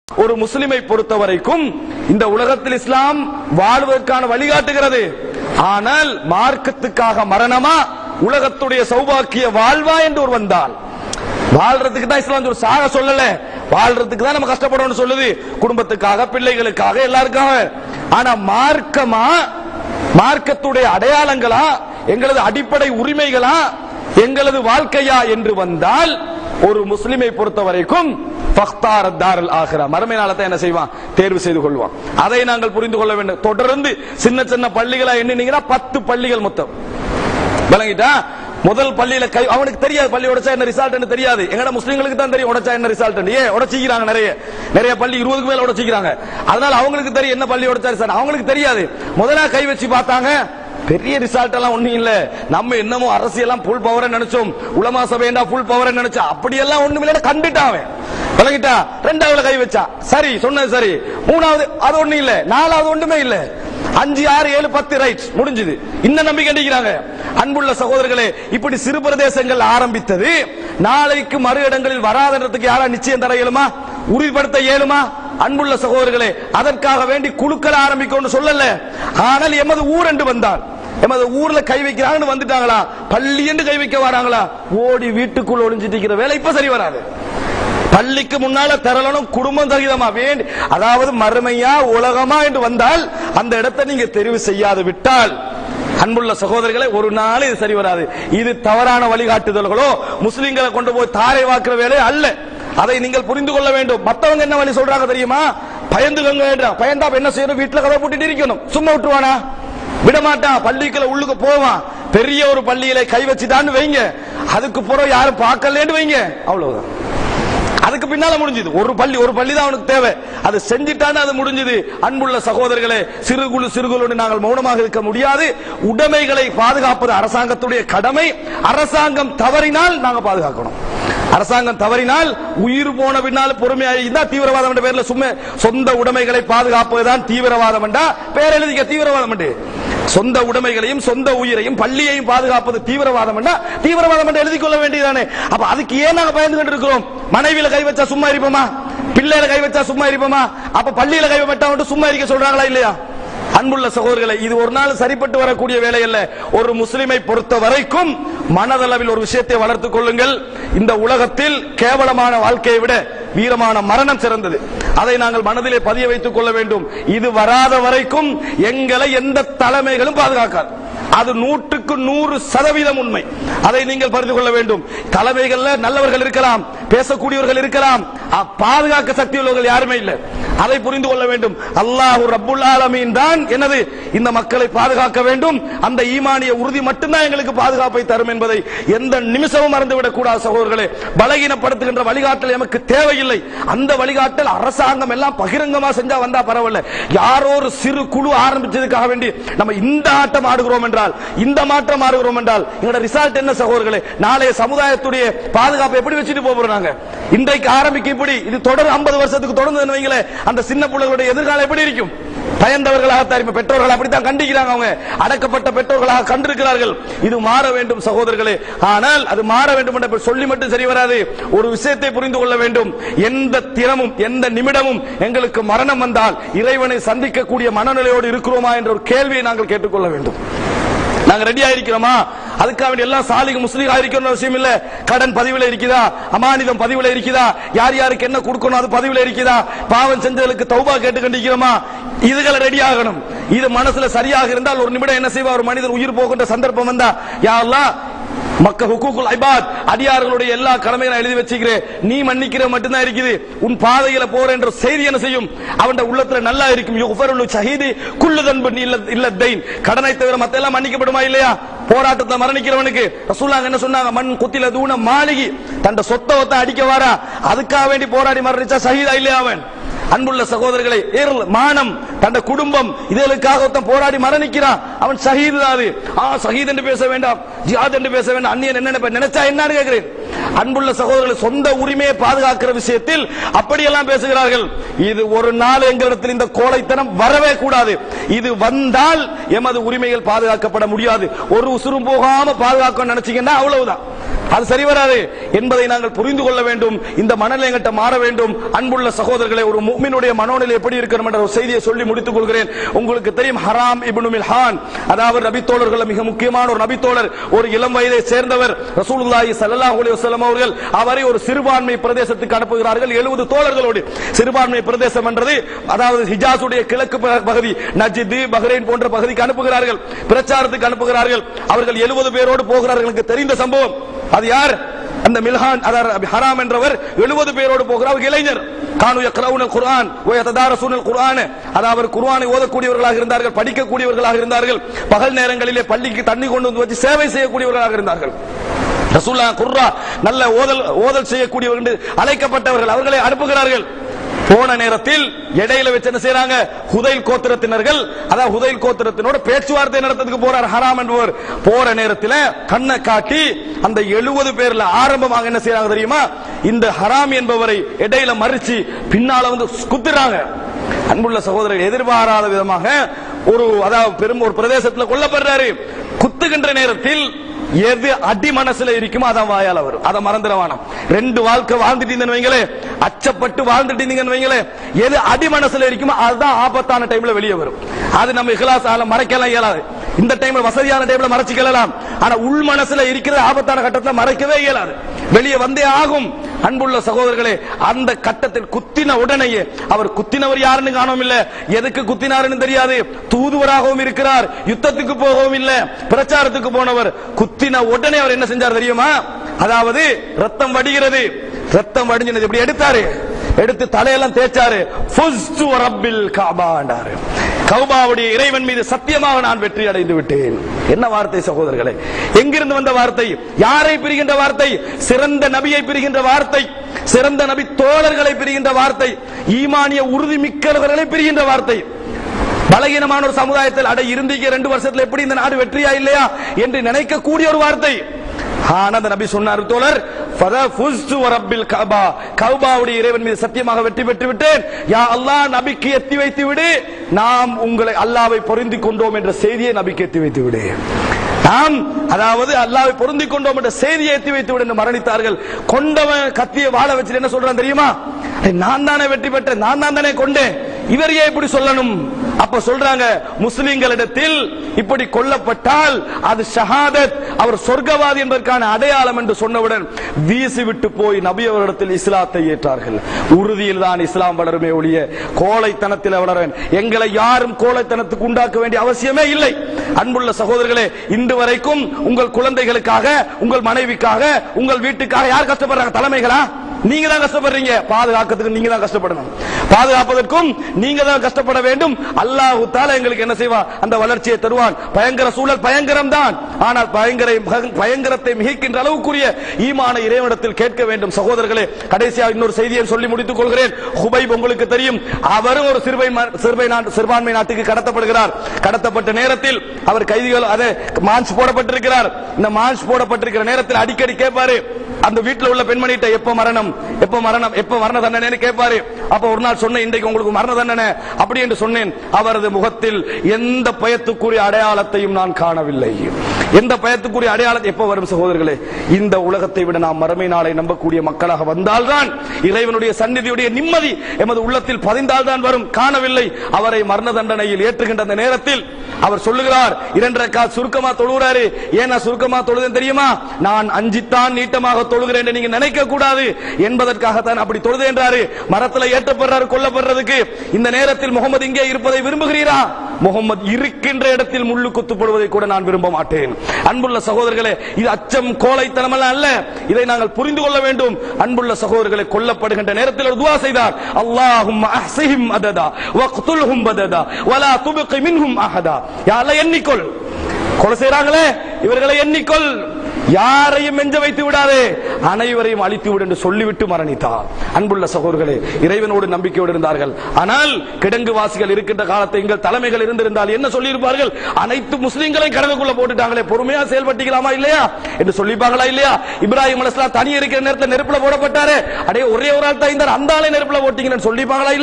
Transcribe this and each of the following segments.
ஒரு முஸ்லிமை பொறுத்த வரைக்கும் இந்த உலகத்தில் இஸ்லாம் வாழ்வதற்கான வழிகாட்டுகிறது ஆனால் மார்க்கத்துக்காக மரணமா உலகத்துடைய சௌபாக்கிய வாழ்வா என்று ஒரு வந்தால் வாழ்றதுக்கு தான் இஸ்லாம் சொல்லு சாக சொல்லல வாழ்றதுக்கு தான் நம்ம கஷ்டப்படணும்னு சொல்லுது குடும்பத்துக்காக பிள்ளைகளுக்காக எல்லாருக்காக ஆனா மார்க்கமா மார்க்கத்துடைய அடையாளங்களா எங்களது அடிப்படை உரிமைகளா எங்களது வாழ்க்கையா என்று வந்தால் ஒரு முஸ்லிமை பொறுத்த வரைக்கும் ஃபக்தார் தாரல் ஆகிரா மறுமை நாளத்தை என்ன செய்வான் தேர்வு செய்து கொள்வான் அதை நாங்கள் புரிந்து கொள்ள வேண்டும் தொடர்ந்து சின்ன சின்ன பள்ளிகளா எண்ணினீங்கன்னா பத்து பள்ளிகள் மொத்தம் விளங்கிட்டா முதல் பள்ளியில கை அவனுக்கு தெரியாது பள்ளி உடைச்சா என்ன ரிசல்ட் தெரியாது எங்கட முஸ்லீம்களுக்கு தான் தெரியும் உடைச்சா என்ன ரிசல்ட் ஏன் உடைச்சிக்கிறாங்க நிறைய நிறைய பள்ளி இருபதுக்கு மேல உடைச்சிக்கிறாங்க அதனால அவங்களுக்கு தெரியும் என்ன பள்ளி உடைச்சா result. அவங்களுக்கு தெரியாது முதலா கை வச்சு பார்த்தாங்க பெரிய ரிசல்ட் எல்லாம் ஒண்ணும் இல்ல நம்ம என்னமோ அரசியெல்லாம் ஃபுல் பவர் நினைச்சோம் உலமா சபையண்டா ஃபுல் பவர் நினைச்சா அப்படியெல்லாம் ஒண்ணும் இல்ல கண்டுட்டான் அவன் விளங்கிட்டா ரெண்டாவது கை வச்சா சரி சொன்னது சரி மூணாவது அது ஒண்ணும் இல்ல நாலாவது ஒண்ணுமே இல்ல அஞ்சு ஆறு ஏழு பத்து ரைட் முடிஞ்சது இன்னும் நம்பிக்கை அடிக்கிறாங்க அன்புள்ள சகோதரர்களே இப்படி சிறு பிரதேசங்கள் ஆரம்பித்தது நாளைக்கு மறு இடங்களில் வராதன்றதுக்கு யாரா நிச்சயம் தர இயலுமா உறுதிப்படுத்த இயலுமா அன்புள்ள சகோதரர்களே அதற்காக வேண்டி குழுக்கள் ஆரம்பிக்கணும்னு சொல்லல ஆனால் எமது ஊர் என்று வந்தால் எமது ஊர்ல கை வைக்கிறாங்கன்னு வந்துட்டாங்களா பள்ளி என்று கை வைக்க வராங்களா ஓடி வீட்டுக்குள்ள ஒளிஞ்சிட்டு இருக்கிற வேலை இப்ப சரி வராது பள்ளிக்கு முன்னால திரளணும் குடும்பம் சகிதமா வேண்டி அதாவது மறுமையா உலகமா என்று வந்தால் அந்த இடத்தை நீங்க தெரிவு செய்யாது விட்டால் அன்புள்ள சகோதரர்களை ஒரு நாள் இது சரி வராது இது தவறான வழிகாட்டுதல்களோ முஸ்லிம்களை கொண்டு போய் தாரை வாக்குற வேலை அல்ல அதை நீங்கள் புரிந்து கொள்ள வேண்டும் மத்தவங்க என்ன வழி சொல்றாங்க தெரியுமா பயந்துகங்க என்றா. பயந்தா அப்ப என்ன செய்யணும் வீட்டுல கதை போட்டுட்டு இருக்கணும் சும்மா விட்டுருவானா விட மாட்டான் பள்ளிக்குள்ள உள்ளுக்கு போவான் பெரிய ஒரு பள்ளியில கை வச்சுட்டான்னு வைங்க அதுக்கு பிறகு யாரும் பார்க்கலன்னு வைங்க அவ்வளவுதான் அதுக்கு பின்னால முடிஞ்சது ஒரு பள்ளி ஒரு பள்ளி தான் அவனுக்கு தேவை அது செஞ்சிட்டான்னு அது முடிஞ்சது அன்புள்ள சகோதரர்களே சிறுகுழு சிறுகுழு நாங்கள் மௌனமாக இருக்க முடியாது உடைமைகளை பாதுகாப்பது அரசாங்கத்துடைய கடமை அரசாங்கம் தவறினால் நாங்க பாதுகாக்கணும் அரசாங்கம் தவறினால் உயிர் போன பின்னால் பொறுமையாக இருந்தா தீவிரவாதம் என்ற பேர்ல சும்மா சொந்த உடைமைகளை பாதுகாப்பதுதான் தீவிரவாதம் என்றா பேர் எழுதிக்க தீவிரவாதம் என்று சொந்த உடைமைகளையும் சொந்த உயிரையும் பள்ளியையும் பாதுகாப்பது தீவிரவாதம் என்றா தீவிரவாதம் என்று எழுதிக் கொள்ள வேண்டியதானே அப்ப அதுக்கு ஏன் நாங்க பயந்து கொண்டு இருக்கிறோம் மனைவியில கை வச்சா சும்மா இருப்போமா பிள்ளையில கை வச்சா சும்மா இருப்போமா அப்ப பள்ளியில கை வட்டா மட்டும் சும்மா இருக்க சொல்றாங்களா இல்லையா அன்புள்ள சகோதரர்களை இது ஒரு நாள் சரிப்பட்டு வரக்கூடிய வேலை அல்ல ஒரு முஸ்லிமை பொறுத்த வரைக்கும் மனதளவில் ஒரு விஷயத்தை வளர்த்துக் கொள்ளுங்கள் இந்த உலகத்தில் கேவலமான வாழ்க்கையை விட வீரமான மரணம் சிறந்தது அதை நாங்கள் மனதிலே பதிய வைத்துக் கொள்ள வேண்டும் இது வராத வரைக்கும் எங்களை எந்த தலைமைகளும் பாதுகாக்காது அது நூற்றுக்கு நூறு சதவீதம் உண்மை அதை நீங்கள் பறிந்து கொள்ள வேண்டும் தலைமைகள்ல நல்லவர்கள் இருக்கலாம் பேசக்கூடியவர்கள் இருக்கலாம் அ- பாதுகாக்க சக்தி உள்ளவர்கள் யாருமே இல்லை அதை புரிந்து கொள்ள வேண்டும் அல்லாஹு ரப்புல் ஆலமீன் தான் எனது இந்த மக்களை பாதுகாக்க வேண்டும் அந்த ஈமானிய உறுதி மட்டும்தான் எங்களுக்கு பாதுகாப்பை தரும் என்பதை எந்த நிமிஷமும் மறந்துவிடக் கூடாது சகோதரர்களே பலகீனப்படுத்துகின்ற வழிகாட்டல் எமக்கு தேவையில்லை அந்த வழிகாட்டல் அரசாங்கம் எல்லாம் பகிரங்கமா செஞ்சா வந்தா பரவாயில்ல யாரோ ஒரு சிறு குழு ஆரம்பிச்சதுக்காக வேண்டி நம்ம இந்த ஆட்டம் ஆடுகிறோம் என்றால் இந்த மாற்றம் ஆடுகிறோம் என்றால் எங்களோட ரிசல்ட் என்ன சகோதரர்களே நாளைய சமுதாயத்துடைய பாதுகாப்பை எப்படி வச்சுட்டு போக போறோம் நாங்க இன்றைக்கு ஆரம்பிக்க இப்படி இது தொடர் 50 வருஷத்துக்கு தொடர்ந்து வைங்களேன் அந்த சின்ன பிள்ளைகளுடைய எதிர்காலம் எப்படி இருக்கும் பயந்தவர்களாக தான் பெற்றோர்கள் அப்படித்தான் கண்டிக்கிறாங்க அவங்க அடக்கப்பட்ட பெற்றோர்களாக கண்டிருக்கிறார்கள் இது மாற வேண்டும் சகோதரர்களே ஆனால் அது மாற வேண்டும் என்ற சொல்லி மட்டும் சரி வராது ஒரு விஷயத்தை புரிந்து கொள்ள வேண்டும் எந்த தினமும் எந்த நிமிடமும் எங்களுக்கு மரணம் வந்தால் இறைவனை சந்திக்கக்கூடிய மனநிலையோடு இருக்கிறோமா என்ற ஒரு கேள்வியை நாங்கள் கேட்டுக்கொள்ள வேண்டும் நாங்க ரெடியா இருக்கிறோமா அதுக்காக வேண்டி எல்லாம் சாலிக முஸ்லீம் இருக்கணும் விஷயம் இல்ல கடன் பதிவுல இருக்குதா அமானிதம் பதிவுல இருக்குதா யார் யாருக்கு என்ன கொடுக்கணும் அது பதிவுல இருக்குதா பாவம் செஞ்சதுக்கு தௌபா கேட்டு கண்டிக்கிறோமா இதுகளை ரெடி ஆகணும் இது மனசுல சரியாக இருந்தால் ஒரு நிமிடம் என்ன செய்வா ஒரு மனிதர் உயிர் போகின்ற சந்தர்ப்பம் வந்தா யா அல்லாஹ் மக்க ஹுக்கூக்குல் ஐபாத் அடியார்களுடைய எல்லா கடமைகளை எழுதி வச்சுக்கிறேன் நீ மன்னிக்கிற மட்டும்தான் இருக்குது உன் பாதையில போற என்ற செய்தி என்ன செய்யும் அவன் உள்ளத்துல நல்லா இருக்கும் யுஃபருல் ஷஹீதி குல்லு தன்பு இல்ல இல்ல தெயின் கடனை தவிர மத்த எல்லாம் மன்னிக்கப்படுமா இல்லையா போராட்டத்தை மரணிக்கிறவனுக்கு ரசூலுல்லாஹ் என்ன சொன்னாங்க மண் குத்தில தூண மாளிகி தன் சொத்தை ஒத்த அடிக்க வாரா அதுக்காக வேண்டி போராடி மரணிச்சா ஷஹீதா இல்லையா அவன் அன்புள்ள சகோதரர்களை ஏறல் மானம் தன் குடும்பம் இதுகளுக்காக ஒருத்தன் போராடி மரணிக்கிறான் அவன் ஷஹீது தான் அது ஆ ஷஹீத் என்று பேச வேண்டாம் ஜிஹாத் என்று பேச வேண்டாம் அந்நியன் என்ன நினைப்ப- நினைச்சா என்னன்னு கேட்கிறேன் அன்புள்ள சகோதரர்களை சொந்த உரிமையை பாதுகாக்கிற விஷயத்தில் அப்படியெல்லாம் பேசுகிறார்கள் இது ஒரு நாள் எங்களிடத்தில் இந்த கோழைத்தனம் வரவே கூடாது இது வந்தால் எமது உரிமைகள் பாதுகாக்கப்பட முடியாது ஒரு உசுரும் போகாம பாதுகாக்க நினைச்சீங்கன்னா அவ்வளவுதான் அது சரி வராது என்பதை நாங்கள் புரிந்து கொள்ள வேண்டும் இந்த மனநிலை எங்கிட்ட மாற வேண்டும் அன்புள்ள சகோதரர்களே ஒரு முஃமினுடைய மனோநிலை எப்படி இருக்கணும் என்ற ஒரு செய்தியை சொல்லி முடித்துக் கொள்கிறேன் உங்களுக்கு தெரியும் ஹராம் இப்னு மில்ஹான் அதாவது நபித்தோழர்கள் மிக முக்கியமான ஒரு நபித்தோழர் ஒரு இளம் வயதை சேர்ந்தவர் ரசூலுல்லாஹி ஸல்லல்லாஹு அலைஹி வஸல்லம் அவர்கள் அவரை ஒரு சிறுபான்மை பிரதேசத்துக்கு அனுப்புகிறார்கள் 70 தோழர்களோடு சிறுபான்மை பிரதேசம் என்றது அதாவது ஹிஜாஸுடைய கிழக்கு ப- பகுதி நஜித் பஹ்ரைன் போன்ற பகுதிக்கு அனுப்புகிறார்கள் பிரச்சாரத்துக்கு அனுப்புகிறார்கள் அவர்கள் 70 பேரோடு போகிறார்கள் எனக்கு தெரிந்த சம்பவம் அது யார் அந்த மில்ஹான் அதாவது ஹராம் என்றவர் 70 பேரோடு போகிறார் அவர் இளைஞர் கானு யக்ரவுன குர்ஆன் வ யததாரசுன குர்ஆன் அதாவது குர்ஆனை ஓதக்கூடியவர்களாக இருந்தார்கள் படிக்கக்கூடியவர்களாக இருந்தார்கள் பகல் நேரங்களிலே பள்ளிக்கு தண்ணி கொண்டு வந்து வச்சு சேவை செய்யக்கூடியவர்களாக இருந்தார்கள் ரசூல்லா குர்ரா நல்ல ஓதல் ஓதல் செய்யக்கூடியவர்கள் என்று அழைக்கப்பட்டவர்கள் அவர்களை அனுப்புகிறார்கள் போன நேரத்தில் இடையில வச்சு என்ன செய்றாங்க ஹுதைல் கோத்திரத்தினர்கள் அதாவது ஹுதைல் கோத்திரத்தினோட பேச்சுவார்த்தை நடத்துறதுக்கு போறார் ஹராம் என்பவர் போற நேரத்தில் கண்ணை காட்டி அந்த 70 பேர்ல ஆரம்பமாக என்ன செய்றாங்க தெரியுமா இந்த ஹராம் என்பவரை இடையில மறிச்சு பின்னால வந்து குத்துறாங்க அன்புள்ள சகோதரர் எதிர்பாராத விதமாக ஒரு அதாவது பெரும் ஒரு பிரதேசத்துல கொல்லப்படுறாரு குத்துகின்ற நேரத்தில் எது அடி மனசுல இருக்குமோ அதான் வாயால வரும் அதை மறந்துடவானம் ரெண்டு வாழ்க்கை வாழ்ந்துட்டீங்கன்னு வைங்களே அச்சப்பட்டு வாழ்ந்துட்டீங்கன்னு வைங்களே எது அடி மனசுல இருக்குமோ அதுதான் ஆபத்தான டைம்ல வெளியே வரும் அது நம்ம இஹ்லாஸ் ஆல மறைக்கலாம் இயலாது இந்த டைம்ல வசதியான டைம்ல மறைச்சிக்கலாம் ஆனா உள் மனசுல இருக்கிற ஆபத்தான கட்டத்துல மறைக்கவே இயலாது வெளியே வந்தே ஆகும் அன்புள்ள சகோதரர்களே அந்த கட்டத்தில் குத்தின உடனேயே அவர் குத்தினவர் யாருன்னு காணவும் இல்ல எதுக்கு குத்தினாருன்னு தெரியாது தூதுவராகவும் இருக்கிறார் யுத்தத்துக்கு போகவும் இல்ல பிரச்சாரத்துக்கு போனவர் குத்தின உடனே அவர் என்ன செஞ்சார் தெரியுமா அதாவது ரத்தம் வடிகிறது ரத்தம் வடிஞ்சது எப்படி எடுத்தாரு எடுத்து தலையெல்லாம் தேய்ச்சாரு ஃபுஸ்து ரப்பில் காபாண்டாரு கௌபாவுடைய இறைவன் மீது சத்தியமாக நான் வெற்றி அடைந்து விட்டேன் என்ன வார்த்தை சகோதரர்களே எங்கிருந்து வந்த வார்த்தை யாரை பிரிகின்ற வார்த்தை சிறந்த நபியை பிரிகின்ற வார்த்தை சிறந்த நபி தோழர்களை பிரிகின்ற வார்த்தை ஈமானிய உறுதி மிக்கவர்களை பிரிகின்ற வார்த்தை பலகீனமான ஒரு சமுதாயத்தில் அட இருந்தீங்க ரெண்டு வருஷத்துல எப்படி இந்த நாடு வெற்றியா இல்லையா என்று நினைக்கக்கூடிய ஒரு வார்த்தை ஆனா அந்த நபி சொன்னார் தோழர் ஃபதஃபுஸ்து வரப்பில் கபா கௌபாவுடைய இறைவன் மீது சத்தியமாக வெற்றி பெற்று விட்டேன் யா அல்லாஹ் நபிக்கு எத்தி வைத்து விடு நாம் உங்களை அல்லாவை பொருந்திக் கொண்டோம் என்ற செய்தியை நபிக்கு எத்தி வைத்து விடு நாம் அதாவது அல்லாவை பொருந்திக் கொண்டோம் என்ற செய்தியை எத்தி வைத்து விடு என்று மரணித்தார்கள் கொண்டவன் கத்தியை வாழ வச்சு என்ன சொல்றான் தெரியுமா "ஏய், நான் தானே வெற்றி பெற்றேன் நான் தான் தானே கொண்டேன் இவர் ஏன் இப்படி சொல்லணும் அப்ப சொல்றாங்க முஸ்லிம்களிடத்தில் இப்படி கொல்லப்பட்டால் அது ஷஹாதத் அவர் சொர்க்கவாதி என்பதற்கான அடையாளம் என்று சொன்னவுடன் வீசி விட்டு போய் நபி அவரிடத்தில் இஸ்லாத்தை ஏற்றார்கள் உறுதியில் தான் இஸ்லாம் வளருமே ஒழிய கோழைத்தனத்தில் வளரன் எங்களை யாரும் கோழைத்தனத்துக்கு உண்டாக்க வேண்டிய அவசியமே இல்லை அன்புள்ள சகோதரர்களே இன்று வரைக்கும் உங்கள் குழந்தைகளுக்காக உங்கள் மனைவிக்காக உங்கள் வீட்டுக்காக யார் கஷ்டப்படுறாங்க தலைமைகளா நீங்க தான் கஷ்டப்படுறீங்க பாதுகாக்கிறதுக்கு நீங்க தான் கஷ்டப்படணும் பாதுகாப்பதற்கும் நீங்க தான் கஷ்டப்பட வேண்டும் அல்லாஹ் தால எங்களுக்கு என்ன செய்வான் அந்த வளர்ச்சியை தருவான் பயங்கர சூழல் பயங்கரம் தான் ஆனால் பயங்கர பயங்கரத்தை மிகைக்கின்ற அளவுக்குரிய ஈமான இறைவனிடத்தில் கேட்க வேண்டும் சகோதரர்களே கடைசியாக இன்னொரு செய்தியை சொல்லி முடித்துக் கொள்கிறேன் ஹுபைப் உங்களுக்கு தெரியும் அவரும் ஒரு சிறுபை சிறுபை நாட்டு சிறுபான்மை நாட்டுக்கு கடத்தப்படுகிறார் கடத்தப்பட்ட நேரத்தில் அவர் கைதிகள் அதை மான்ஸ் போடப்பட்டிருக்கிறார் இந்த மான்ஸ் போடப்பட்டிருக்கிற நேரத்தில் அடிக்கடி கேட்பாரு அந்த வீட்டுல உள்ள பெண்மணிட்ட எப்ப மரணம் எப்ப மரணம் எப்ப மரண தண்டனை கேட்பாரு அப்ப ஒரு நாள் சொன்னேன் இன்றைக்கு உங்களுக்கு மரண தண்டனை அப்படி என்று சொன்னேன் அவரது முகத்தில் எந்த பயத்துக்குரிய அடையாளத்தையும் நான் காணவில்லை எந்த பயத்துக்குரிய அடையாளத்தை எப்ப வரும் சகோதரர்களே இந்த உலகத்தை விட நாம் மறுமை நாளை நம்பக்கூடிய மக்களாக வந்தால்தான் இறைவனுடைய சந்நிதியுடைய நிம்மதி எமது உள்ளத்தில் பதிந்தால்தான் வரும் காணவில்லை அவரை மரண தண்டனையில் ஏற்றுகின்ற அந்த நேரத்தில் அவர் சொல்லுகிறார் இரண்டரை கால் சுருக்கமா தொழுகிறாரு ஏன் நான் சுருக்கமா தொழுதேன் தெரியுமா நான் அஞ்சித்தான் நீட்டமாக தொழுகிறேன் என்று நீங்க நினைக்க கூடாது என்பதற்காகத்தான் அப்படி தொழுது என்றாரு மரத்துல ஏற்றப்படுறாரு கொல்லப்படுறதுக்கு இந்த நேரத்தில் முகமது இங்கே இருப்பதை விரும்புகிறீரா முகமது இருக்கின்ற இடத்தில் முள்ளு குத்துப்படுவதை கூட நான் விரும்ப மாட்டேன் அன்புள்ள சகோதரர்களே இது அச்சம் கோழைத்தனம் அல்ல அல்ல இதை நாங்கள் புரிந்து கொள்ள வேண்டும் அன்புள்ள சகோதரர்களை கொல்லப்படுகின்ற நேரத்தில் ஒரு துவா செய்தார் அல்லாஹும் அஹ்சிஹிம் அததா வக்துல்ஹும் பததா வலா துபகி மின்ஹும் அஹதா யா அல்லாஹ் எண்ணிக்கொள் கொலை செய்றாங்களே இவர்களை எண்ணிக்கொள் யாரையும் மெஞ்ச வைத்து விடாதே அனைவரையும் அழித்து விடு என்று சொல்லிவிட்டு மரணித்தார் அன்புள்ள சகோதரர்களே இறைவனோடு நம்பிக்கையோடு இருந்தார்கள் ஆனால் கிடங்கு வாசிகள் இருக்கின்ற காலத்தை எங்கள் தலைமைகள் இருந்திருந்தால் என்ன சொல்லியிருப்பார்கள் அனைத்து முஸ்லிம்களையும் கடவுக்குள்ள போட்டுட்டாங்களே பொறுமையா செயல்பட்டீங்களாமா இல்லையா என்று சொல்லிப்பாங்களா இல்லையா இப்ராஹிம் அலைஹிஸ்ஸலாம் தனி இருக்கிற நேரத்தில் நெருப்புல போடப்பட்டாரே அடே ஒரே ஒரு ஆள் தான் இருந்தார் அந்த ஆளை நெருப்புல போட்டீங்கன்னு சொல்லிப்பாங்களா இல்லையா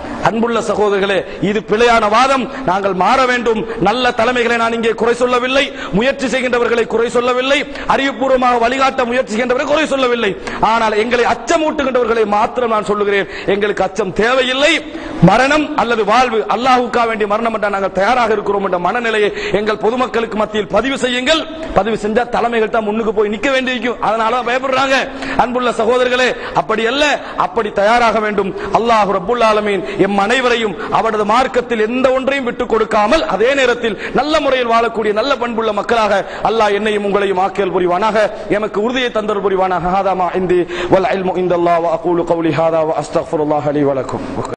அன்புள்ள சகோதரர்களே இது பிழையான வாதம் நாங்கள் மாற வேண்டும் நல்ல தலைமைகளை நான் இங்கே குறை சொல்லவில்லை முயற்சி செய்கின்றவர்களை குறை சொல்லவில்லை அறிவுபூர்வமாக வழிகாட்ட முயற்சி செய்கின்றவர்களை குறை சொல்லவில்லை ஆனால் எங்களை அச்சமூட்டுகின்றவர்களை மாத்திரம் நான் சொல்லுகிறேன் எங்களுக்கு அச்சம் தேவையில்லை மரணம் அல்லது வாழ்வு அல்லாஹுக்கா வேண்டிய மரணம் என்றால் நாங்கள் தயாராக இருக்கிறோம் என்ற மனநிலையை எங்கள் பொதுமக்களுக்கு மத்தியில் பதிவு செய்யுங்கள் பதிவு செஞ்சா தலைமைகள் தான் முன்னுக்கு போய் நிக்க வேண்டியிருக்கும் அதனால தான் பயப்படுறாங்க அன்புள்ள சகோதரர்களே அப்படி அல்ல அப்படி தயாராக வேண்டும் அல்லாஹ் ரப்புல் ஆலமீன் எம் அனைவரையும் அவரது மார்க்கத்தில் எந்த ஒன்றையும் விட்டுக் கொடுக்காமல் அதே நேரத்தில் நல்ல முறையில் வாழக்கூடிய நல்ல பண்புள்ள மக்களாக அல்லாஹ் என்னையும் உங்களையும் ஆக்கியல் புரிவானாக எமக்கு உறுதியை தந்தல் புரிவானாக ஹாதா மா இந்தி வல் இல்மு இந்தல்லாஹ் வ அகூலு கௌலி ஹாதா வ அஸ்தக்ஃபிருல்லாஹ் லி வ லக்கும்